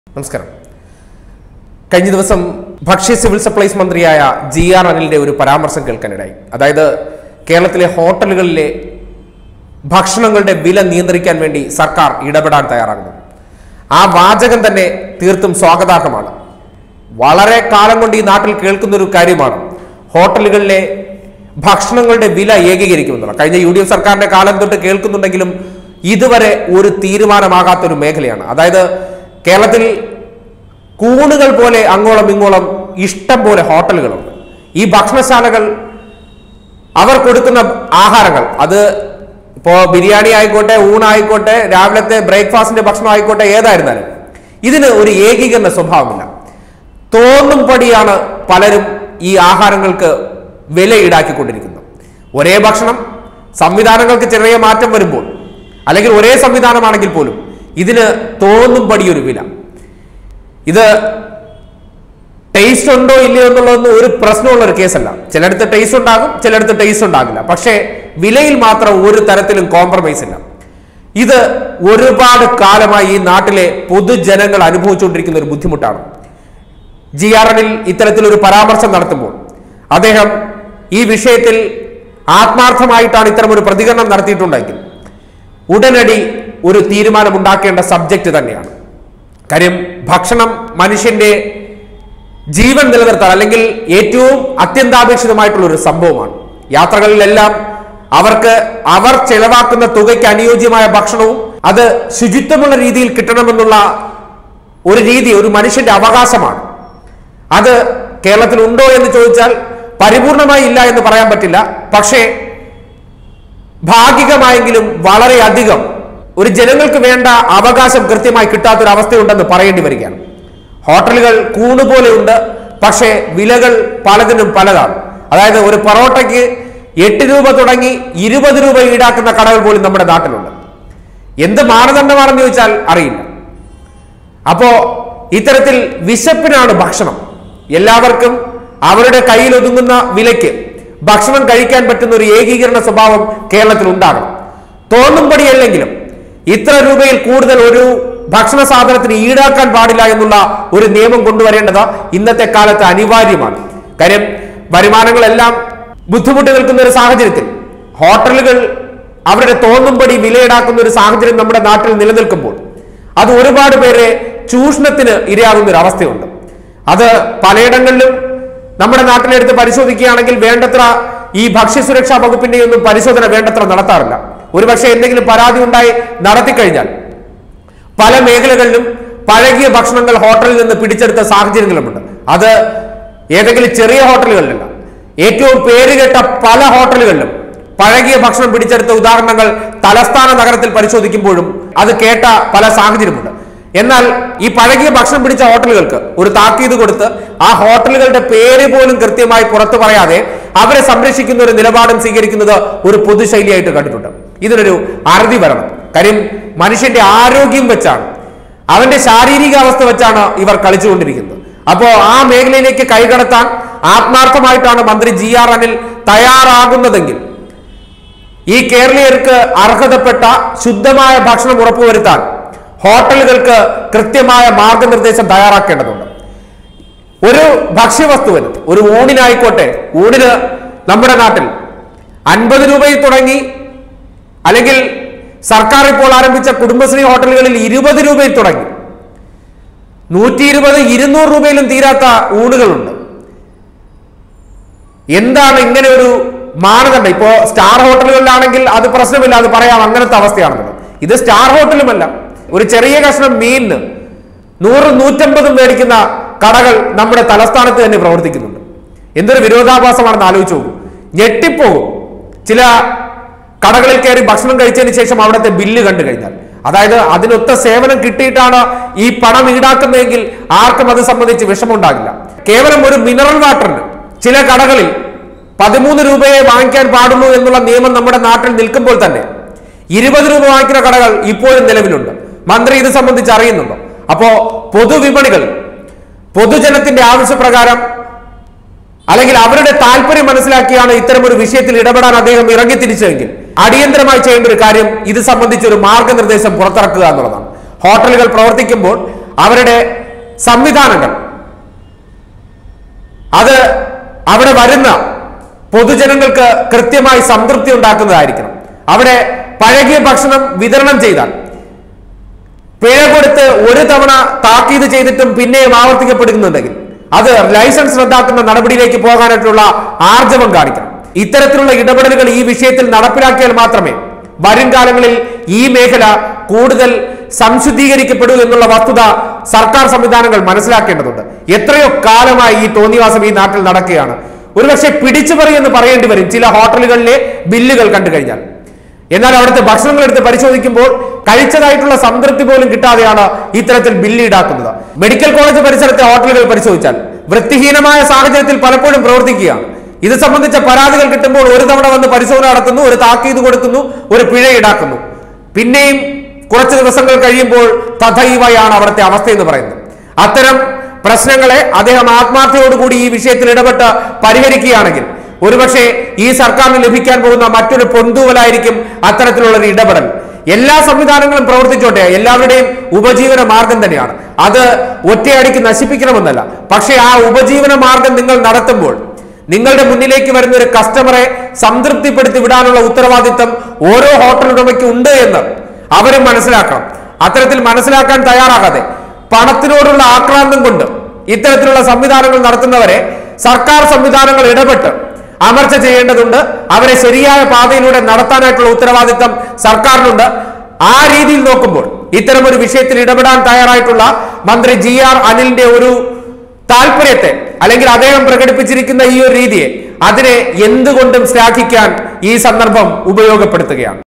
നമസ്കാരം കഴിഞ്ഞ ദിവസം ഭക്ഷ്യ സിവിൽ സപ്ലൈസ് മന്ത്രിയായ ജി ആർ അനിലിന്റെ ഒരു പരാമർശം കേൾക്കാനിടയായി അതായത് കേരളത്തിലെ ഹോട്ടലുകളിലെ ഭക്ഷണങ്ങളുടെ വില നിയന്ത്രിക്കാൻ വേണ്ടി സർക്കാർ ഇടപെടാൻ തയ്യാറാകുന്നു ആ വാചകം തന്നെ തീർത്തും സ്വാഗതാർഹമാണ് വളരെ കാലം കൊണ്ട് ഈ നാട്ടിൽ കേൾക്കുന്ന ഒരു കാര്യമാണ് ഹോട്ടലുകളിലെ ഭക്ഷണങ്ങളുടെ വില ഏകീകരിക്കുമെന്നുള്ള കഴിഞ്ഞ യു ഡി എഫ് സർക്കാരിന്റെ കാലം തൊട്ട് കേൾക്കുന്നുണ്ടെങ്കിലും ഇതുവരെ ഒരു തീരുമാനമാകാത്ത ഒരു മേഖലയാണ് അതായത് കേരളത്തിൽ കൂണുകൾ പോലെ അങ്ങോളം ഇങ്ങോളം ഇഷ്ടം പോലെ ഹോട്ടലുകളുണ്ട് ഈ ഭക്ഷണശാലകൾ അവർ കൊടുക്കുന്ന ആഹാരങ്ങൾ അത് ഇപ്പോ ബിരിയാണി ആയിക്കോട്ടെ ഊണായിക്കോട്ടെ രാവിലത്തെ ബ്രേക്ക്ഫാസ്റ്റിന്റെ ഭക്ഷണം ആയിക്കോട്ടെ ഏതായിരുന്നാലും ഇതിന് ഒരു ഏകീകരണ സ്വഭാവമില്ല തോന്നും പടിയാണ് പലരും ഈ ആഹാരങ്ങൾക്ക് വില ഈടാക്കിക്കൊണ്ടിരിക്കുന്നത് ഒരേ ഭക്ഷണം സംവിധാനങ്ങൾക്ക് ചെറിയ മാറ്റം വരുമ്പോൾ അല്ലെങ്കിൽ ഒരേ സംവിധാനമാണെങ്കിൽ പോലും ഇതിന് തോന്നും പടിയൊരു വില ഇത് ടേസ്റ്റ് ഉണ്ടോ ഇല്ലയോ എന്നുള്ളതൊന്നും ഒരു പ്രശ്നമുള്ള ഒരു കേസല്ല ചിലയിടത്ത് ടേസ്റ്റ് ഉണ്ടാകും ചിലയിടത്ത് ടേസ്റ്റ് ഉണ്ടാകില്ല പക്ഷേ വിലയിൽ മാത്രം ഒരു തരത്തിലും കോംപ്രമൈസ് ഇല്ല ഇത് ഒരുപാട് കാലമായി ഈ നാട്ടിലെ പൊതുജനങ്ങൾ അനുഭവിച്ചുകൊണ്ടിരിക്കുന്ന ഒരു ബുദ്ധിമുട്ടാണ് ജി ആർ എനിൽ ഇത്തരത്തിലൊരു പരാമർശം നടത്തുമ്പോൾ അദ്ദേഹം ഈ വിഷയത്തിൽ ആത്മാർത്ഥമായിട്ടാണ് ഇത്തരമൊരു പ്രതികരണം നടത്തിയിട്ടുണ്ടെങ്കിൽ ഉടനടി ഒരു തീരുമാനമുണ്ടാക്കേണ്ട സബ്ജക്റ്റ് തന്നെയാണ് കാര്യം ഭക്ഷണം മനുഷ്യന്റെ ജീവൻ നിലനിർത്താൻ അല്ലെങ്കിൽ ഏറ്റവും അത്യന്താപേക്ഷിതമായിട്ടുള്ള ഒരു സംഭവമാണ് യാത്രകളിലെല്ലാം അവർക്ക് അവർ ചെലവാക്കുന്ന തുകയ്ക്ക് അനുയോജ്യമായ ഭക്ഷണവും അത് ശുചിത്വമുള്ള രീതിയിൽ കിട്ടണമെന്നുള്ള ഒരു രീതി ഒരു മനുഷ്യന്റെ അവകാശമാണ് അത് കേരളത്തിൽ ഉണ്ടോ എന്ന് ചോദിച്ചാൽ പരിപൂർണമായി ഇല്ല എന്ന് പറയാൻ പറ്റില്ല പക്ഷേ ഭാഗികമായെങ്കിലും വളരെയധികം ഒരു ജനങ്ങൾക്ക് വേണ്ട അവകാശം കൃത്യമായി കിട്ടാത്തൊരു അവസ്ഥയുണ്ടെന്ന് പറയേണ്ടി വരികയാണ് ഹോട്ടലുകൾ കൂണുപോലെയുണ്ട് പക്ഷേ വിലകൾ പലതിനും പലതാണ് അതായത് ഒരു പൊറോട്ടയ്ക്ക് എട്ട് രൂപ തുടങ്ങി ഇരുപത് രൂപ ഈടാക്കുന്ന കടകൾ പോലും നമ്മുടെ നാട്ടിലുണ്ട് എന്ത് മാനദണ്ഡമാണെന്ന് ചോദിച്ചാൽ അറിയില്ല അപ്പോ ഇത്തരത്തിൽ വിശപ്പിനാണ് ഭക്ഷണം എല്ലാവർക്കും അവരുടെ കയ്യിൽ ഒതുങ്ങുന്ന വിലയ്ക്ക് ഭക്ഷണം കഴിക്കാൻ പറ്റുന്ന ഒരു ഏകീകരണ സ്വഭാവം കേരളത്തിൽ ഉണ്ടാകണം തോന്നുംപടിയല്ലെങ്കിലും ഇത്ര രൂപയിൽ കൂടുതൽ ഒരു ഭക്ഷണ സാധനത്തിന് ഈടാക്കാൻ പാടില്ല എന്നുള്ള ഒരു നിയമം കൊണ്ടുവരേണ്ടത് ഇന്നത്തെ കാലത്ത് അനിവാര്യമാണ് കാര്യം വരുമാനങ്ങളെല്ലാം ബുദ്ധിമുട്ട് നിൽക്കുന്ന ഒരു സാഹചര്യത്തിൽ ഹോട്ടലുകൾ അവരുടെ തോന്നുംപടി വിലയിടാക്കുന്ന ഒരു സാഹചര്യം നമ്മുടെ നാട്ടിൽ നിലനിൽക്കുമ്പോൾ അത് ഒരുപാട് പേരെ ചൂഷണത്തിന് ഇരയാകുന്ന ഒരു അവസ്ഥയുണ്ട് അത് പലയിടങ്ങളിലും നമ്മുടെ നാട്ടിലെടുത്ത് പരിശോധിക്കുകയാണെങ്കിൽ വേണ്ടത്ര ഈ ഭക്ഷ്യസുരക്ഷാ വകുപ്പിന്റെ ഒന്നും പരിശോധന വേണ്ടത്ര നടത്താറില്ല ഒരുപക്ഷെ എന്തെങ്കിലും പരാതി ഉണ്ടായി നടത്തിക്കഴിഞ്ഞാൽ പല മേഖലകളിലും പഴകിയ ഭക്ഷണങ്ങൾ ഹോട്ടലിൽ നിന്ന് പിടിച്ചെടുത്ത സാഹചര്യങ്ങളുമുണ്ട് അത് ഏതെങ്കിലും ചെറിയ ഹോട്ടലുകളിലല്ല ഏറ്റവും പേരുകേട്ട പല ഹോട്ടലുകളിലും പഴകിയ ഭക്ഷണം പിടിച്ചെടുത്ത ഉദാഹരണങ്ങൾ തലസ്ഥാന നഗരത്തിൽ പരിശോധിക്കുമ്പോഴും അത് കേട്ട പല സാഹചര്യമുണ്ട് എന്നാൽ ഈ പഴകിയ ഭക്ഷണം പിടിച്ച ഹോട്ടലുകൾക്ക് ഒരു താക്കീത് കൊടുത്ത് ആ ഹോട്ടലുകളുടെ പേര് പോലും കൃത്യമായി പുറത്തു പറയാതെ അവരെ സംരക്ഷിക്കുന്ന ഒരു നിലപാടും സ്വീകരിക്കുന്നത് ഒരു പൊതുശൈലിയായിട്ട് കണ്ടിട്ടുണ്ട് ഇതിനൊരു അറുതി വരണം കാര്യം മനുഷ്യന്റെ ആരോഗ്യം വെച്ചാണ് അവന്റെ ശാരീരിക അവസ്ഥ വെച്ചാണ് ഇവർ കളിച്ചുകൊണ്ടിരിക്കുന്നത് അപ്പോ ആ മേഖലയിലേക്ക് കൈകടത്താൻ ആത്മാർത്ഥമായിട്ടാണ് മന്ത്രി ജി ആർ അനിൽ തയ്യാറാകുന്നതെങ്കിൽ ഈ കേരളീയർക്ക് അർഹതപ്പെട്ട ശുദ്ധമായ ഭക്ഷണം ഉറപ്പുവരുത്താൻ ഹോട്ടലുകൾക്ക് കൃത്യമായ മാർഗനിർദ്ദേശം തയ്യാറാക്കേണ്ടതുണ്ട് ഒരു ഭക്ഷ്യവസ്തുവിന് ഒരു ഊണിനായിക്കോട്ടെ ഊണിന് നമ്മുടെ നാട്ടിൽ അൻപത് രൂപയിൽ തുടങ്ങി അല്ലെങ്കിൽ സർക്കാർ ഇപ്പോൾ ആരംഭിച്ച കുടുംബശ്രീ ഹോട്ടലുകളിൽ ഇരുപത് രൂപയിൽ തുടങ്ങി നൂറ്റി ഇരുപത് ഇരുന്നൂറ് രൂപയിലും തീരാത്ത ഊണുകളുണ്ട് എന്താണ് ഇങ്ങനെ ഒരു മാനദണ്ഡം ഇപ്പോ സ്റ്റാർ ഹോട്ടലുകളിലാണെങ്കിൽ അത് പ്രശ്നമില്ല അത് പറയാം അങ്ങനത്തെ അവസ്ഥയാണെന്നുള്ളത് ഇത് സ്റ്റാർ ഹോട്ടലുമല്ല ഒരു ചെറിയ കഷ്ണം മീനിന് നൂറ് നൂറ്റമ്പതും മേടിക്കുന്ന കടകൾ നമ്മുടെ തലസ്ഥാനത്ത് തന്നെ പ്രവർത്തിക്കുന്നുണ്ട് എന്തൊരു വിരോധാഭാസമാണെന്ന് ആലോചിച്ച് നോക്കൂ ഞെട്ടിപ്പോകും ചില കടകളിൽ കയറി ഭക്ഷണം കഴിച്ചതിന് ശേഷം അവിടുത്തെ ബില്ല് കണ്ടു കഴിഞ്ഞാൽ അതായത് അതിനൊത്ത സേവനം കിട്ടിയിട്ടാണ് ഈ പണം ഈടാക്കുന്നതെങ്കിൽ ആർക്കും അത് സംബന്ധിച്ച് വിഷമമുണ്ടാകില്ല കേവലം ഒരു മിനറൽ വാട്ടറിന് ചില കടകളിൽ പതിമൂന്ന് രൂപയെ വാങ്ങിക്കാൻ പാടുള്ളൂ എന്നുള്ള നിയമം നമ്മുടെ നാട്ടിൽ നിൽക്കുമ്പോൾ തന്നെ ഇരുപത് രൂപ വാങ്ങിക്കുന്ന കടകൾ ഇപ്പോഴും നിലവിലുണ്ട് മന്ത്രി ഇത് സംബന്ധിച്ച് അറിയുന്നുണ്ടോ അപ്പോ പൊതുവിപണികൾ പൊതുജനത്തിന്റെ ആവശ്യപ്രകാരം അല്ലെങ്കിൽ അവരുടെ താല്പര്യം മനസ്സിലാക്കിയാണ് ഇത്തരം ഒരു വിഷയത്തിൽ ഇടപെടാൻ അദ്ദേഹം ഇറങ്ങിത്തിരിച്ചതെങ്കിൽ അടിയന്തരമായി ചെയ്യേണ്ട ഒരു കാര്യം ഇത് സംബന്ധിച്ച് ഒരു മാർഗനിർദ്ദേശം പുറത്തിറക്കുക എന്നുള്ളതാണ് ഹോട്ടലുകൾ പ്രവർത്തിക്കുമ്പോൾ അവരുടെ സംവിധാനങ്ങൾ അത് അവിടെ വരുന്ന പൊതുജനങ്ങൾക്ക് കൃത്യമായി സംതൃപ്തി ഉണ്ടാക്കുന്നതായിരിക്കണം അവിടെ പഴകിയ ഭക്ഷണം വിതരണം ചെയ്താൽ പിഴ കൊടുത്ത് ഒരു തവണ താക്കീത് ചെയ്തിട്ടും പിന്നെയും ആവർത്തിക്കപ്പെടുന്നുണ്ടെങ്കിൽ അത് ലൈസൻസ് റദ്ദാക്കുന്ന നടപടിയിലേക്ക് പോകാനായിട്ടുള്ള ആർജവം കാണിക്കണം ഇത്തരത്തിലുള്ള ഇടപെടലുകൾ ഈ വിഷയത്തിൽ നടപ്പിലാക്കിയാൽ മാത്രമേ വരും കാലങ്ങളിൽ ഈ മേഖല കൂടുതൽ സംശുദ്ധീകരിക്കപ്പെടൂ എന്നുള്ള വസ്തുത സർക്കാർ സംവിധാനങ്ങൾ മനസ്സിലാക്കേണ്ടതുണ്ട് എത്രയോ കാലമായി ഈ തോന്നിവാസം ഈ നാട്ടിൽ നടക്കുകയാണ് ഒരുപക്ഷെ പിടിച്ചു എന്ന് പറയേണ്ടി വരും ചില ഹോട്ടലുകളിലെ ബില്ലുകൾ കണ്ടു കഴിഞ്ഞാൽ എന്നാൽ അവിടുത്തെ ഭക്ഷണങ്ങൾ എടുത്ത് പരിശോധിക്കുമ്പോൾ കഴിച്ചതായിട്ടുള്ള സംതൃപ്തി പോലും കിട്ടാതെയാണ് ഇത്തരത്തിൽ ബില്ല് ഈടാക്കുന്നത് മെഡിക്കൽ കോളേജ് പരിസരത്തെ ഹോട്ടലുകൾ പരിശോധിച്ചാൽ വൃത്തിഹീനമായ സാഹചര്യത്തിൽ പലപ്പോഴും പ്രവർത്തിക്കുകയാണ് ഇത് സംബന്ധിച്ച പരാതികൾ കിട്ടുമ്പോൾ ഒരു തവണ വന്ന് പരിശോധന നടത്തുന്നു ഒരു താക്കീത് കൊടുക്കുന്നു ഒരു പിഴ ഈടാക്കുന്നു പിന്നെയും കുറച്ച് ദിവസങ്ങൾ കഴിയുമ്പോൾ തഥൈവയാണ് അവിടുത്തെ അവസ്ഥ എന്ന് പറയുന്നത് അത്തരം പ്രശ്നങ്ങളെ അദ്ദേഹം ആത്മാർത്ഥയോടുകൂടി ഈ വിഷയത്തിൽ ഇടപെട്ട് പരിഹരിക്കുകയാണെങ്കിൽ ഒരുപക്ഷെ ഈ സർക്കാരിന് ലഭിക്കാൻ പോകുന്ന മറ്റൊരു പൊന്തൂവലായിരിക്കും അത്തരത്തിലുള്ള ഒരു ഇടപെടൽ എല്ലാ സംവിധാനങ്ങളും പ്രവർത്തിച്ചോട്ടെ എല്ലാവരുടെയും ഉപജീവന മാർഗം തന്നെയാണ് അത് ഒറ്റയടിക്ക് നശിപ്പിക്കണമെന്നല്ല പക്ഷേ ആ ഉപജീവന മാർഗം നിങ്ങൾ നടത്തുമ്പോൾ നിങ്ങളുടെ മുന്നിലേക്ക് വരുന്ന ഒരു കസ്റ്റമറെ സംതൃപ്തിപ്പെടുത്തി വിടാനുള്ള ഉത്തരവാദിത്തം ഓരോ ഹോട്ടൽ ഉടമയ്ക്കും ഉണ്ട് എന്ന് അവരും മനസ്സിലാക്കണം അത്തരത്തിൽ മനസ്സിലാക്കാൻ തയ്യാറാകാതെ പണത്തിനോടുള്ള ആക്രാന്തം കൊണ്ട് ഇത്തരത്തിലുള്ള സംവിധാനങ്ങൾ നടത്തുന്നവരെ സർക്കാർ സംവിധാനങ്ങൾ ഇടപെട്ട് അമർച്ച ചെയ്യേണ്ടതുണ്ട് അവരെ ശരിയായ പാതയിലൂടെ നടത്താനായിട്ടുള്ള ഉത്തരവാദിത്തം സർക്കാരിനുണ്ട് ആ രീതിയിൽ നോക്കുമ്പോൾ ഇത്തരം ഒരു വിഷയത്തിൽ ഇടപെടാൻ തയ്യാറായിട്ടുള്ള മന്ത്രി ജി ആർ അനിലിന്റെ ഒരു താല്പര്യത്തെ അല്ലെങ്കിൽ അദ്ദേഹം പ്രകടിപ്പിച്ചിരിക്കുന്ന ഈ ഒരു രീതിയെ അതിനെ എന്തുകൊണ്ടും ശ്ലാഘിക്കാൻ ഈ സന്ദർഭം ഉപയോഗപ്പെടുത്തുകയാണ്